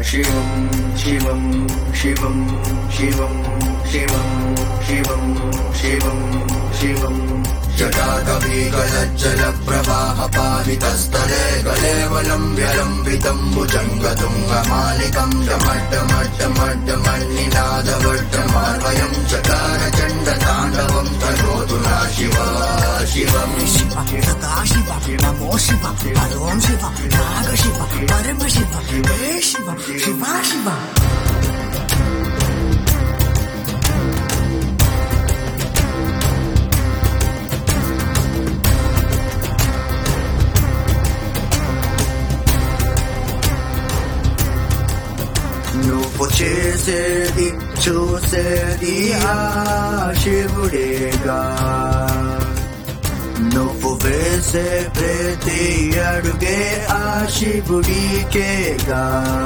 శివం శివం శివం శివం శివం శివం శివం శివం జటాకవీకలజ్జల ప్రవాహ పాలితస్థలే గలేవలంబ్యలంబితం భుజంగతుంగమాలికం డమడ్డమడ్డమడ్డమన్నినాదవర్ధమార్వయం చకార చండ తాండవం తనోతు నా శివ శివం శివ సదా శివ నమో శివ పరోం శివ నాగ శివ పరమ శివ హే శివ శివ శివ నువ్వు చేసేది చూసేది ఆ శివుడేగా నువ్వు వేసే ప్రతి అడుగే ఆ శివుడికేగా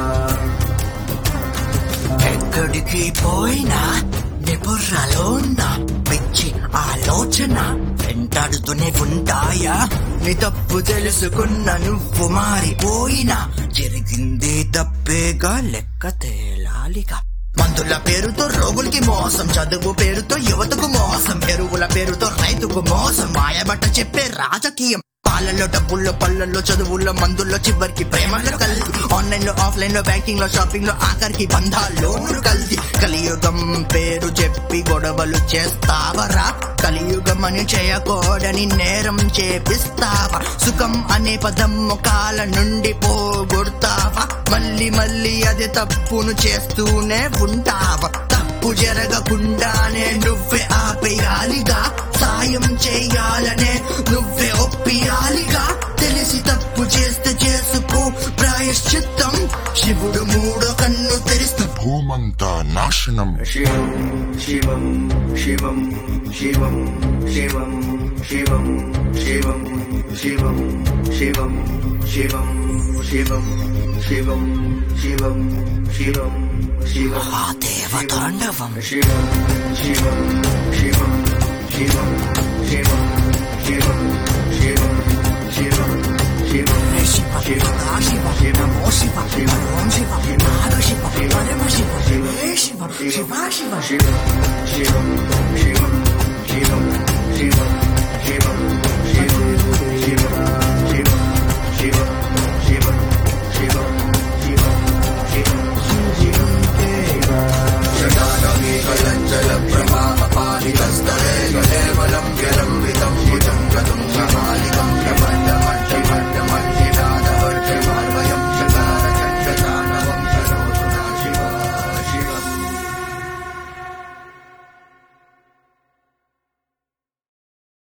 ఎక్కడికి పోయినా నిపుర్రలో ఉన్న పిచ్చి ఆలోచన వెంటాడుతూనే ఉంటాయా నీ తప్పు తెలుసుకున్న నువ్వు మారిపోయినా జరిగింది తప్పేగా లెక్క తేలాలిగా మందుల పేరుతో రోగులకి మోసం చదువు పేరుతో యువతకు మోసం ఎరువుల పేరుతో రైతుకు మోసం మాయబట్ట చెప్పే రాజకీయం పాలల్లో డబ్బుల్లో పళ్ళల్లో చదువుల్లో మందుల్లో చివరికి ప్రేమలో కలిసి ఆన్లైన్ లో ఆఫ్లైన్ లో బ్యాంకింగ్ లో షాపింగ్ లో ఆఖరికి బంధాల్లో కలిసి కలియుగం పేరు చెప్పి గొడవలు చేస్తావరా కలియుగం అని చేయకూడని నేరం చేపిస్తావా సుఖం అనే పదం ముఖాల నుండి పోగొడతావా మళ్ళీ మళ్ళీ అదే తప్పును చేస్తూనే ఉంటావా తప్పు జరగకుండానే నువ్వే ఆపేయాలిగా సాయం చేయాలనే నువ్వే ఒప్పియాలిగా తెలిసి తప్పు చేస్తే చేసుకో ప్రాయశ్చిత్తం శివుడు మూడో కన్ను తెరిస్తే భూమంతా నాశనం శివం శివం శివం శివం శివం శివం శివం శివం శివం శివం శివం శివం శివం శివం శివం ఆ దేవతాండవం శివం శివం శివం శివం శివం శివం శివం శివం శివం శివ సదా శివ నమో శివ పరోం శివ నాగ శివ పరమ శివ హే శివ శివ శివ శివం శివం శివం శివం శివం శివం శివం శివం శివం శివం శివం శివం శివం శివం శివం జటాకవీకలజ్జల ప్రవాహ పాలితస్థలే